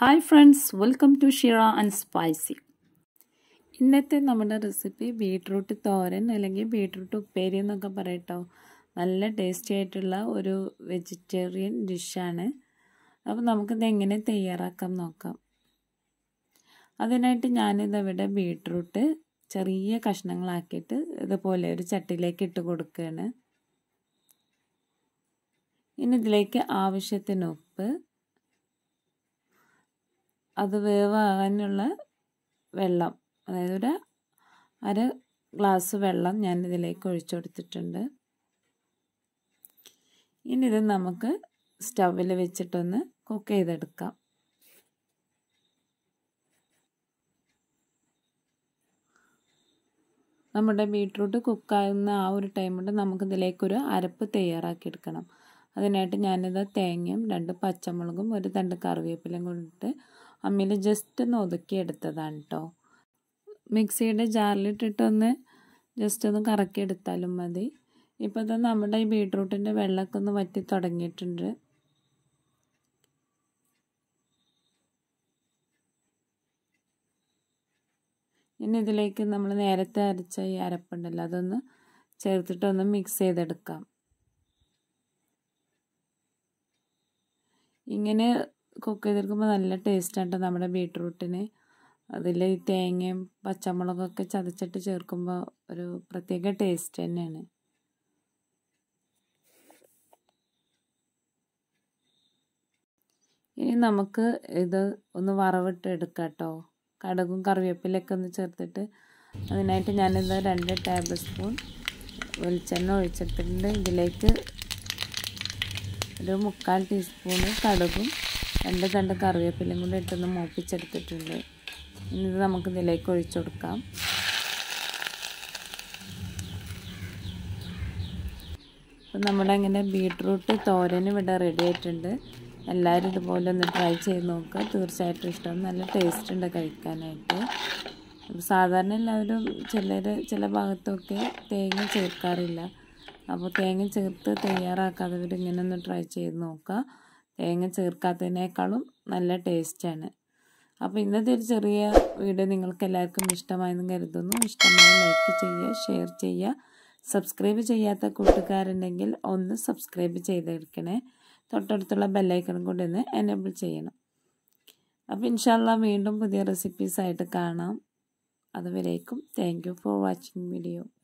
hi friends welcome to ഷിറ and spicy ഇന്നത്തെ നമ്മുടെ റെസിപ്പി ബീട്രൂട്ട് തോരൻ അല്ലെങ്കിൽ ബീട്രൂട്ട് ഉപ്പേരി എന്നൊക്കെ പറയട്ടോ നല്ല ടേസ്റ്റി ആയിട്ടുള്ള ഒരു വെജിറ്റേറിയൻ ഡിഷാണ് അപ്പോൾ നമുക്കിത് എങ്ങനെ തയ്യാറാക്കാം നോക്കാം അതിനായിട്ട് ഞാനിതവിടെ ബീട്രൂട്ട് ചെറിയ കഷ്ണങ്ങളാക്കിയിട്ട് ഇതുപോലെ ഒരു ചട്ടിയിലേക്ക് ഇട്ട് കൊടുക്കുകയാണ് ഇനി ഇതിലേക്ക് ആവശ്യത്തിന് ഉപ്പ് അത് വേവാകാനുള്ള വെള്ളം അതായത് ഒരു അര ഗ്ലാസ് വെള്ളം ഞാൻ ഇതിലേക്ക് ഒഴിച്ചു കൊടുത്തിട്ടുണ്ട് ഇനി ഇത് നമുക്ക് സ്റ്റവിൽ വെച്ചിട്ടൊന്ന് കുക്ക് ചെയ്തെടുക്കാം നമ്മുടെ ബീട്രൂട്ട് കുക്കാവുന്ന ആ ഒരു ടൈം കൊണ്ട് നമുക്കിതിലേക്കൊരു അരപ്പ് തയ്യാറാക്കിയെടുക്കണം അതിനായിട്ട് ഞാനിത് തേങ്ങയും രണ്ട് പച്ചമുളകും ഒരു തണ്ട് കറിവേപ്പിലയും കൊണ്ടിട്ട് അമ്മിയിൽ ജസ്റ്റ് ഒന്ന് ഒതുക്കിയെടുത്തതാണ് കേട്ടോ മിക്സിയുടെ ജാറിലിട്ടിട്ടൊന്ന് ജസ്റ്റ് ഒന്ന് കറക്കിയെടുത്താലും മതി ഇപ്പോൾ ഇത് നമ്മുടെ ഈ ബീട്രൂട്ടിൻ്റെ വെള്ളമൊക്കെ ഒന്ന് വറ്റി തുടങ്ങിയിട്ടുണ്ട് ഇനി ഇതിലേക്ക് നമ്മൾ നേരത്തെ അരച്ച ഈ അരപ്പുണ്ടല്ലോ അതൊന്ന് ചേർത്തിട്ടൊന്ന് മിക്സ് ചെയ്തെടുക്കാം ഇങ്ങനെ കുക്ക് ചെയ്തെടുക്കുമ്പോൾ നല്ല ടേസ്റ്റാണ് നമ്മുടെ ബീട്രൂട്ടിന് അതിൽ ഈ തേങ്ങയും പച്ചമുളകൊക്കെ ചതച്ചിട്ട് ചേർക്കുമ്പോൾ ഒരു പ്രത്യേക ടേസ്റ്റ് തന്നെയാണ് ഇനി നമുക്ക് ഇത് ഒന്ന് വറവിട്ട് എടുക്കാം കേട്ടോ കടുകും കറിവേപ്പിലൊക്കെ ഒന്ന് ചേർത്തിട്ട് അതിനായിട്ട് ഞാനിത് രണ്ട് ടേബിൾ സ്പൂൺ വെളിച്ചെണ്ണ ഒഴിച്ചിട്ടുണ്ട് ഇതിലേക്ക് ഒരു മുക്കാൽ ടീസ്പൂണ് കടുകും രണ്ട് തണ്ട് കറിവേപ്പിലയും കൂടി ഇട്ടൊന്ന് മൂപ്പിച്ചെടുത്തിട്ടുണ്ട് ഇനി ഇത് നമുക്ക് ഇതിലേക്ക് ഒഴിച്ചു കൊടുക്കാം ഇപ്പം നമ്മുടെ അങ്ങനെ ബീട്രൂട്ട് തോരൻ ഇവിടെ റെഡി ആയിട്ടുണ്ട് എല്ലാവരും ഇതുപോലെ ഒന്ന് ട്രൈ ചെയ്ത് നോക്കുക തീർച്ചയായിട്ടും ഇഷ്ടം നല്ല ടേസ്റ്റ് ഉണ്ട് കഴിക്കാനായിട്ട് സാധാരണ എല്ലാവരും ചിലർ ചില ഭാഗത്തൊക്കെ തേങ്ങ ചേർക്കാറില്ല അപ്പോൾ തേങ്ങ ചേർത്ത് തയ്യാറാക്കാത്തവർ ഇങ്ങനെ ഒന്ന് ട്രൈ ചെയ്ത് നോക്കുക തേങ്ങ ചേർക്കാത്തതിനേക്കാളും നല്ല ടേസ്റ്റാണ് അപ്പോൾ ഇന്നത്തെ ഒരു ചെറിയ വീഡിയോ നിങ്ങൾക്ക് എല്ലാവർക്കും ഇഷ്ടമായെന്ന് കരുതുന്നു ഇഷ്ടമായി ലൈക്ക് ചെയ്യുക ഷെയർ ചെയ്യുക സബ്സ്ക്രൈബ് ചെയ്യാത്ത കൂട്ടുകാരുണ്ടെങ്കിൽ ഒന്ന് സബ്സ്ക്രൈബ് ചെയ്തെടുക്കണേ തൊട്ടടുത്തുള്ള ബെല്ലൈക്കണും കൂടി ഒന്ന് എനേബിൾ ചെയ്യണം അപ്പോൾ ഇൻഷാല്ല വീണ്ടും പുതിയ റെസിപ്പീസായിട്ട് കാണാം അതുവരേക്കും thank you for watching video